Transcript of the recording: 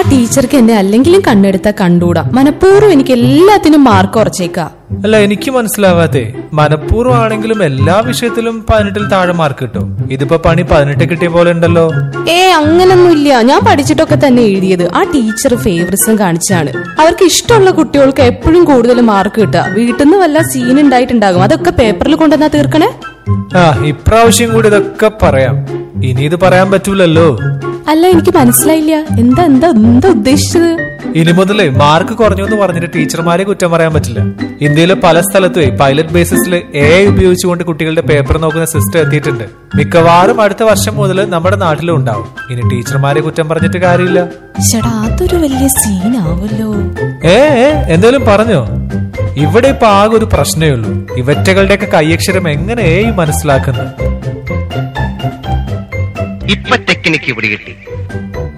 ടീച്ചർക്ക് എന്നെ അല്ലെങ്കിലും കണ്ണെടുത്ത കണ്ടൂടാ മനഃപൂർവ്വം എനിക്ക് എല്ലാത്തിനും മാർക്ക് കുറച്ചേക്കാ അല്ല എനിക്ക് മനസ്സിലാവാതെ മനഃപൂർവ്വം ആണെങ്കിലും എല്ലാ വിഷയത്തിലും പതിനെട്ടിൽ താഴെ മാർക്ക് കിട്ടും ഇതിപ്പോ പണി പതിനെട്ട് കിട്ടിയ പോലെ ഉണ്ടല്ലോ ഏ അങ്ങനൊന്നുമില്ല ഞാൻ പഠിച്ചിട്ടൊക്കെ തന്നെ എഴുതിയത് ആ ടീച്ചർ ഫേവറിസം കാണിച്ചാണ് അവർക്ക് ഇഷ്ടമുള്ള കുട്ടികൾക്ക് എപ്പോഴും കൂടുതൽ മാർക്ക് കിട്ടുക വീട്ടിൽ നിന്ന് വല്ല സീൻ ഉണ്ടായിട്ടുണ്ടാകും അതൊക്കെ പേപ്പറിൽ കൊണ്ടുവന്നാ തീർക്കണേ ആ ഇപ്രാവശ്യം കൂടി ഇതൊക്കെ പറയാം ഇനി ഇത് പറയാൻ പറ്റൂലല്ലോ അല്ല എനിക്ക് മനസ്സിലായില്ല എന്താ എന്താ എന്താ ഉദ്ദേശിച്ചത് ഇനി മുതലേ മാർക്ക് കുറഞ്ഞു എന്ന് പറഞ്ഞിട്ട് ടീച്ചർമാരെ കുറ്റം പറയാൻ പറ്റില്ല ഇന്ത്യയിലെ പല സ്ഥലത്തും പൈലറ്റ് ബേസിസിൽ എ ഉപയോഗിച്ചുകൊണ്ട് കുട്ടികളുടെ പേപ്പർ നോക്കുന്ന സിസ്റ്റം എത്തിയിട്ടുണ്ട് മിക്കവാറും അടുത്ത വർഷം മുതൽ നമ്മുടെ നാട്ടിലും ഉണ്ടാവും ഇനി ടീച്ചർമാരെ കുറ്റം പറഞ്ഞിട്ട് കാര്യമില്ല ചേടാ അതൊരു വലിയ സീനാവല്ലോ ഏ ഏ, എന്തേലും പറഞ്ഞോ ഇവിടെ ഇപ്പൊ ആകെ ഒരു പ്രശ്നമേ ഉള്ളൂ ഇവറ്റകളുടെയൊക്കെ കൈയക്ഷരം എങ്ങനെ ഏ മനസ്സിലാക്കുന്നത് ഇപ്പൊ ടെക്നിക്ക് പിടികിട്ടി